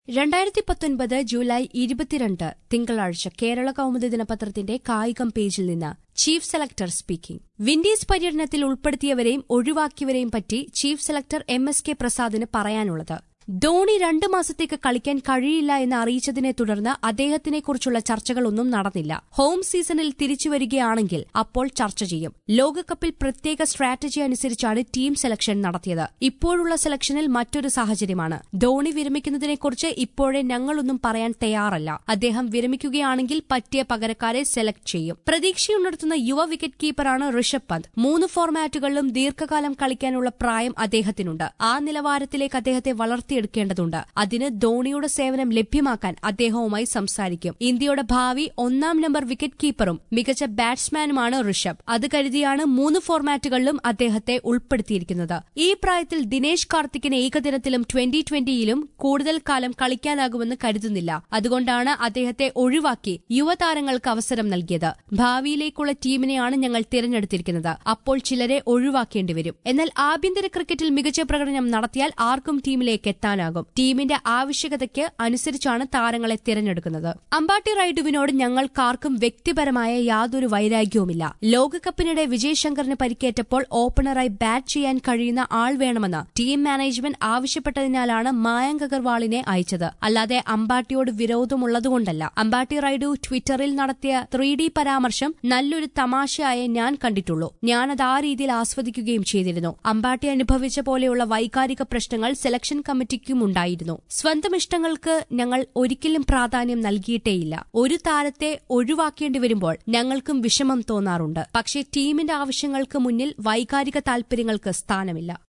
രണ്ടായിരത്തി പത്തൊൻപത് ജൂലൈ ഇരുപത്തിരണ്ട് തിങ്കളാഴ്ച കേരള കൗമുദി ദിനപത്രത്തിന്റെ കായികം പേജിൽ നിന്ന് ചീഫ് സെലക്ടർ സ്പീക്കിംഗ് വിൻഡീസ് പര്യടനത്തിൽ ഉൾപ്പെടുത്തിയവരെയും ഒഴിവാക്കിയവരെയും പറ്റി chief selector M S K പ്രസാദിന് പറയാനുള്ളത് ധോണി രണ്ട് മാസത്തേക്ക് കളിക്കാൻ കഴിയില്ല എന്ന് അറിയിച്ചതിനെ തുടർന്ന് അദ്ദേഹത്തിനെക്കുറിച്ചുള്ള ചർച്ചകളൊന്നും നടന്നില്ല ഹോം സീസണിൽ തിരിച്ചുവരികയാണെങ്കിൽ അപ്പോൾ ചർച്ച ചെയ്യും ലോകകപ്പിൽ പ്രത്യേക സ്ട്രാറ്റജി അനുസരിച്ചാണ് ടീം സെലക്ഷൻ നടത്തിയത് ഇപ്പോഴുള്ള സെലക്ഷനിൽ മറ്റൊരു സാഹചര്യമാണ് ധോണി വിരമിക്കുന്നതിനെക്കുറിച്ച് ഇപ്പോഴേ ഞങ്ങളൊന്നും പറയാൻ തയ്യാറല്ല അദ്ദേഹം വിരമിക്കുകയാണെങ്കിൽ പറ്റിയ പകരക്കാരെ സെലക്ട് ചെയ്യും പ്രതീക്ഷയുണർത്തുന്ന യുവ വിക്കറ്റ് കീപ്പറാണ് ഋഷഭ് പന്ത് മൂന്ന് ഫോർമാറ്റുകളിലും ദീർഘകാലം കളിക്കാനുള്ള പ്രായം അദ്ദേഹത്തിനുണ്ട് ആ നിലവാരത്തിലേക്ക് അദ്ദേഹത്തെ വളർത്തിയെടുക്കേണ്ടതുണ്ട് അതിന് ധോണിയുടെ സേവനം ലഭ്യമാക്കാൻ അദ്ദേഹവുമായി സംസാരിക്കും ഇന്ത്യയുടെ ഭാവി ഒന്നാം നമ്പർ വിക്കറ്റ് കീപ്പറും മികച്ച ബാറ്റ്സ്മാനുമാണ് ഋഷഭ് അത് കരുതിയാണ് മൂന്ന് ഫോർമാറ്റുകളിലും അദ്ദേഹത്തെ ഉൾപ്പെടുത്തിയിരിക്കുന്നത് ഈ പ്രായത്തിൽ ദിനേശ് കാർത്തിക്കിന് ഏകദിനത്തിലും ട്വന്റി ട്വന്റിയിലും കൂടുതൽ കാലം കളിക്കാനാകുമെന്ന് കരുതുന്നില്ല അതുകൊണ്ടാണ് അദ്ദേഹത്തെ ഒഴിവാക്കി യുവതാരങ്ങൾക്ക് അവസരം നൽകിയത് ഭാവിയിലേക്കുള്ള ടീമിനെയാണ് ഞങ്ങൾ തിരഞ്ഞെടുത്തിരിക്കുന്നത് അപ്പോൾ ചിലരെ ഒഴിവാക്കേണ്ടി വരും എന്നാൽ ആഭ്യന്തര ക്രിക്കറ്റിൽ മികച്ച പ്രകടനം നടത്തിയാൽ ആർക്കും ടീമിലേക്ക് എത്താനാകും ടീമിന്റെ ആവശ്യകതയ്ക്ക് അനുസരിച്ചാണ് താരങ്ങളെ തിരഞ്ഞെടുക്കുന്നത് അമ്പാട്ടി റൈഡുവിനോട് ഞങ്ങൾക്കാർക്കും വ്യക്തിപരമായ യാതൊരു വൈരാഗ്യവുമില്ല ലോകകപ്പിനിടെ വിജയ് ശങ്കറിന് പരിക്കേറ്റപ്പോൾ ഓപ്പണറായി ബാറ്റ് ചെയ്യാൻ കഴിയുന്ന ആൾ വേണമെന്ന് ടീം മാനേജ്മെന്റ് ആവശ്യപ്പെട്ടതിനാലാണ് മായങ്ക് അഗർവാളിനെ അയച്ചത് അല്ലാതെ അമ്പാട്ടിയോട് വിരോധമുള്ളതുകൊണ്ടല്ല അമ്പാട്ടി റൈഡു ട്വിറ്ററിൽ നടത്തിയ ത്രീ ഡി പരാമർശം നല്ലൊരു തമാശയായേ ഞാൻ കണ്ടിട്ടുള്ളൂ ഞാനത് ആ രീതിയിൽ ആസ്വദിക്കുകയും ചെയ്തിരുന്നു അമ്പാട്ടി അനുഭവിച്ച പോലെയുള്ള വൈകാരിക പ്രശ്നങ്ങൾ സെലക്ഷൻ കമ്മിറ്റിക്കുമുണ്ടായിരുന്നു സ്വന്തം ഇഷ്ടങ്ങൾക്ക് ഞങ്ങൾ ഒരിക്കലും പ്രാധാന്യം നൽകിയിട്ടേയില്ല ഒരു താരത്തെ ഒഴിവാക്കേണ്ടി വരുമ്പോൾ ഞങ്ങൾക്കും വിഷമം തോന്നാറുണ്ട് പക്ഷേ ടീമിന്റെ ആവശ്യങ്ങൾക്ക് മുന്നിൽ വൈകാരിക താൽപര്യങ്ങൾക്ക് സ്ഥാനമില്ല